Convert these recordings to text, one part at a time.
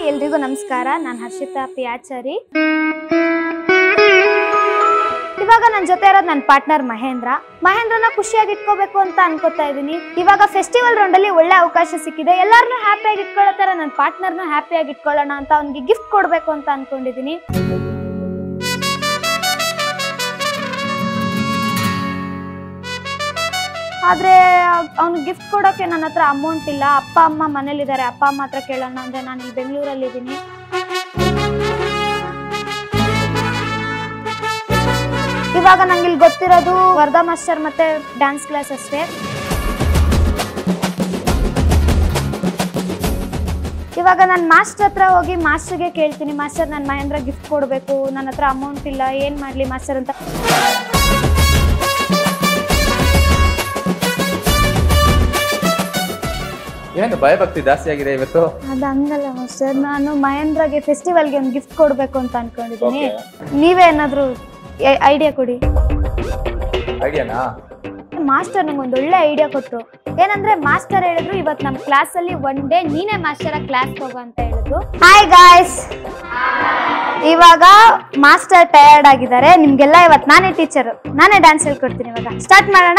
ಎಲ್ರಿಗೂ ನಮಸ್ಕಾರ ನಾನು ಹರ್ಷಿತಾ ಪಿ ಆಚಾರಿ ಇವಾಗ ನನ್ನ ಜೊತೆ ಇರೋದು ನನ್ನ ಪಾರ್ಟ್ನರ್ ಮಹೇಂದ್ರ ಮಹೇಂದ್ರನ ಖುಷಿಯಾಗಿ ಇಟ್ಕೋಬೇಕು ಅಂತ ಅನ್ಕೋತಾ ಇದ್ದೀನಿ ಇವಾಗ ಫೆಸ್ಟಿವಲ್ ರೌಂಡ್ ಅಲ್ಲಿ ಒಳ್ಳೆ ಅವಕಾಶ ಸಿಕ್ಕಿದೆ ಎಲ್ಲಾರನ್ನೂ ಹ್ಯಾಪಿಯಾಗಿ ಇಟ್ಕೊಳ್ಳೋ ತರ ನನ್ನ ಪಾರ್ಟ್ನರ್ನ ಹ್ಯಾಪಿಯಾಗಿ ಇಟ್ಕೊಳ್ಳೋಣ ಅಂತ ಅವ್ನಿಗೆ ಗಿಫ್ಟ್ ಕೊಡ್ಬೇಕು ಅಂತ ಅನ್ಕೊಂಡಿದ್ದೀನಿ ಆದ್ರೆ ಅವ್ನು ಗಿಫ್ಟ್ ಕೊಡೋಕೆ ನನ್ನ ಹತ್ರ ಅಮೌಂಟ್ ಇಲ್ಲ ಅಪ್ಪ ಅಮ್ಮ ಮನೇಲಿದ್ದಾರೆ ಅಪ್ಪ ಅಮ್ಮ ಹತ್ರ ಕೇಳೋಣ ಅಂದ್ರೆ ನಾನು ಇಲ್ಲಿ ಬೆಂಗಳೂರಲ್ಲಿ ಇದ್ದೀನಿ ಇವಾಗ ನಂಗೆ ಇಲ್ಲಿ ಗೊತ್ತಿರೋದು ವರ್ಧಾ ಮಾಸ್ಟರ್ ಮತ್ತೆ ಡ್ಯಾನ್ಸ್ ಕ್ಲಾಸ್ ಅಷ್ಟೇ ಇವಾಗ ನಾನು ಮಾಸ್ಟರ್ ಹತ್ರ ಹೋಗಿ ಮಾಸ್ಟರ್ಗೆ ಕೇಳ್ತೀನಿ ಮಾಸ್ಟರ್ ನನ್ನ ಮಹೇಂದ್ರ ಗಿಫ್ಟ್ ಕೊಡಬೇಕು ನನ್ನ ಹತ್ರ ಅಮೌಂಟ್ ಇಲ್ಲ ಏನು ಮಾಡಲಿ ಮಾಸ್ಟರ್ ಅಂತ ಏನು ಭಯಭಕ್ತಿ ಜಾಸ್ತಿ ಆಗಿದೆ ಇವತ್ತು ಅದು ಹಂಗಲ್ಲ ಮಾಸ್ಟರ್ ನಾನು ಮಹೇಂದ್ರಗೆ ಫೆಸ್ಟಿವಲ್ಗೆ ಒಂದು ಗಿಫ್ಟ್ ಕೊಡಬೇಕು ಅಂತ ಅನ್ಕೊಂಡಿದ್ದೀನಿ Okay. ನೀವೇ ಏನಾದರೂ ಐಡಿಯಾ ಕೊಡಿ ಐಡಿಯಾನಾ ಮಾಸ್ಟರ್ ನಂಗೆ ಒಂದು ಒಳ್ಳೆ ಐಡಿಯಾ ಕೊಟ್ಟರು ಏನಂದ್ರೆ ಮಾಸ್ಟರ್ ಹೇಳಿದ್ರು ಇವತ್ತು ನಮ್ಮ ಕ್ಲಾಸಲ್ಲಿ ಒನ್ ಡೇ ನೀನೇ ಮಾಸ್ಟರ್ ಕ್ಲಾಸ್ ಹೋಗೋ ಅಂತ ಹೇಳಿದ್ರು ಹಾಯ್ ಗಾಯ್ಸ್ ಇವಾಗ ಮಾಸ್ಟರ್ ಟಯರ್ಡ್ ಆಗಿದ್ದಾರೆ ನಿಮ್ಗೆಲ್ಲ ಇವತ್ತು ನಾನೇ ಟೀಚರ್ ನಾನೇ ಡ್ಯಾನ್ಸ್ ಹೇಳ್ಕೊಡ್ತೀನಿ ಇವಾಗ ಸ್ಟಾರ್ಟ್ ಮಾಡೋಣ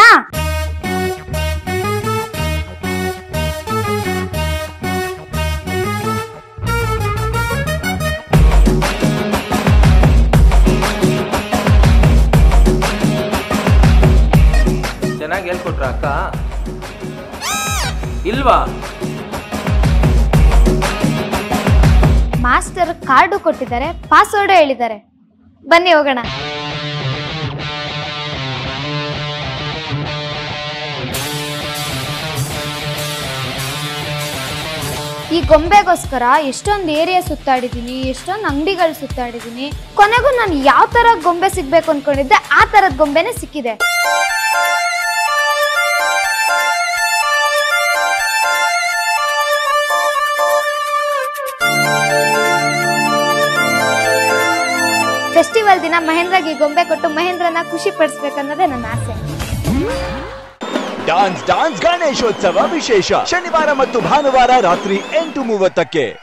ಚೆನ್ನಾಗಿ ಹೇಳ್ಕೊಟ್ರ ಅಕ್ಕ ಇಲ್ವಾ ಮಾಸ್ಟರ್ ಕಾರ್ಡು ಕೊಟ್ಟಿದ್ದಾರೆ ಪಾಸ್ವರ್ಡ್ ಹೇಳಿದ್ದಾರೆ ಬನ್ನಿ ಹೋಗೋಣ ಈ ಗೊಂಬೆಗೋಸ್ಕರ ಎಷ್ಟೊಂದು ಏರಿಯಾ ಸುತ್ತಾಡಿದ್ದೀನಿ ಎಷ್ಟೊಂದು ಅಂಗಡಿಗಳು ಸುತ್ತಾಡಿದ್ದೀನಿ ಕೊನೆಗೂ ನಾನು ಯಾವ ತರ ಗೊಂಬೆ ಸಿಗ್ಬೇಕು ಅನ್ಕೊಂಡಿದ್ದೆ ಆ ತರದ ಗೊಂಬೆನೇ ಸಿಕ್ಕಿದೆ ಫೆಸ್ಟಿವಲ್ ದಿನ ಮಹೇಂದ್ರಗೆ ಈ ಗೊಂಬೆ ಕೊಟ್ಟು ಮಹೇಂದ್ರನ ಖುಷಿ ಪಡಿಸ್ಬೇಕನ್ನೋದೇ ನನ್ನ ಆಸೆ ಡಾನ್ಸ್ ಡಾನ್ಸ್ ಗಣೇಶೋತ್ಸವ ವಿಶೇಷ ಶನಿವಾರ ಮತ್ತು ಭಾನುವಾರ ರಾತ್ರಿ ಎಂಟು ಮೂವತ್ತಕ್ಕೆ